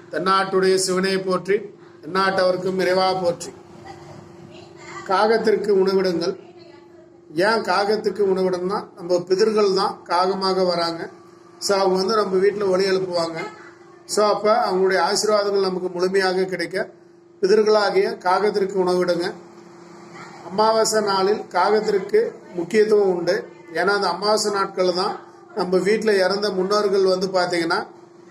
தென்னாட்டுடைய சிவனை போற்றி தென்னாட்டவருக்கும் இறைவா போற்றி காகத்திற்கு உணவிடுங்கள் ஏன் காகத்துக்கு உணவிடணும்னா நம்ம பிதர்கள் தான் காகமாக வராங்க ஸோ அவங்க வந்து நம்ம வீட்டில் ஒளி எழுப்புவாங்க ஸோ அப்போ அவங்களுடைய ஆசீர்வாதங்கள் நமக்கு முழுமையாக கிடைக்க பிதர்களாகிய காகத்திற்கு உணவிடுங்க அமாவாசை நாளில் காகத்திற்கு முக்கியத்துவம் உண்டு ஏன்னா அந்த அமாவாசை நாட்கள் தான் நம்ம வீட்டில் இறந்த முன்னோர்கள் வந்து பார்த்தீங்கன்னா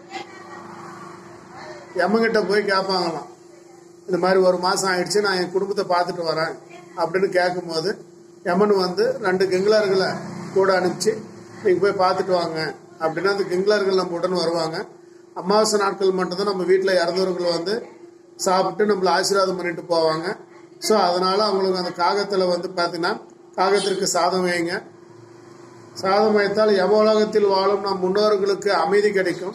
எம்மங்கிட்ட போய் கேட்பாங்களாம் இந்த மாதிரி ஒரு மாதம் ஆயிடுச்சு நான் என் குடும்பத்தை பார்த்துட்டு வரேன் அப்படின்னு கேட்கும்போது யமன் வந்து ரெண்டு கெங்கிலர்களை கூட அனுப்பிச்சு நீங்கள் போய் பார்த்துட்டு வாங்க அப்படின்னா அந்த கெங்கிலர்கள் நம்ம உடன் வருவாங்க அமாவாசை நாட்கள் மட்டும்தான் நம்ம வீட்டில் இறந்தவர்கள் வந்து சாப்பிட்டு நம்மளை ஆசீர்வாதம் பண்ணிட்டு போவாங்க ஸோ அதனால அவங்களுக்கு அந்த காகத்தில் வந்து பார்த்தீங்கன்னா காகத்திற்கு சாதம் வைங்க சாதம் வைத்தால் எவலோகத்தில் வாழும் நம் முன்னோர்களுக்கு அமைதி கிடைக்கும்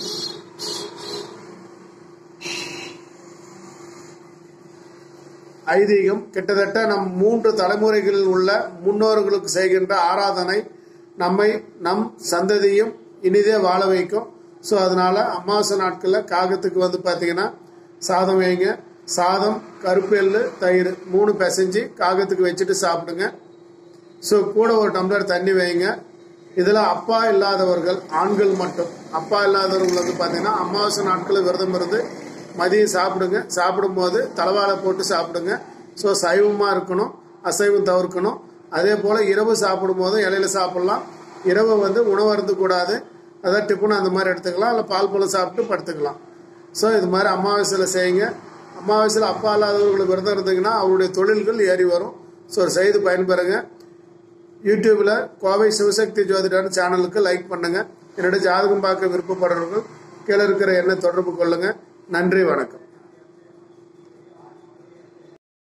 ஐதீகம் கிட்டத்தட்ட நம் மூன்று தலைமுறைகளில் உள்ள முன்னோர்களுக்கு செய்கின்ற ஆராதனை நம்மை நம் சந்ததியும் இனிதே வாழ வைக்கும் ஸோ அதனால அமாவாசை நாட்களில் காகத்துக்கு வந்து பார்த்தீங்கன்னா சாதம் வைங்க சாதம் கருப்பு எள்ளு தயிர் மூணு பிசைஞ்சு காகத்துக்கு வச்சுட்டு சாப்பிடுங்க ஸோ கூட ஒரு டம்ளர் தண்ணி வைங்க இதில் அப்பா இல்லாதவர்கள் ஆண்கள் மட்டும் அப்பா இல்லாதவர்கள் வந்து பார்த்தீங்கன்னா அமாவாசை நாட்களில் விரதம் இருந்து மதியம் சாப்பிடுங்க சாப்பிடும்போது தலைவாழை போட்டு சாப்பிடுங்க ஸோ சைவமாக இருக்கணும் அசைவம் தவிர்க்கணும் அதே போல் இரவு சாப்பிடும்போது இலையில சாப்பிடலாம் இரவு வந்து உணவு அருந்தக்கூடாது அதாவது டிஃபன் அந்த மாதிரி எடுத்துக்கலாம் இல்லை பால் பழம் சாப்பிட்டு படுத்துக்கலாம் ஸோ இது மாதிரி அமாவாசையில் செய்யுங்க அமாவாசையில் அப்பா இல்லாதவர்களுக்கு விரதம் இருந்தீங்கன்னா அவருடைய தொழில்கள் ஏறி வரும் ஸோ செய்து பயன்பெறுங்க யூடியூப்ல கோவை சிவசக்தி ஜோதிடர் சேனலுக்கு லைக் பண்ணுங்க என்னுடைய ஜாதகம் பார்க்க விருப்பப்படுறவர்கள் கீழே இருக்கிற எண்ணை தொடர்பு கொள்ளுங்க நன்றி வணக்கம்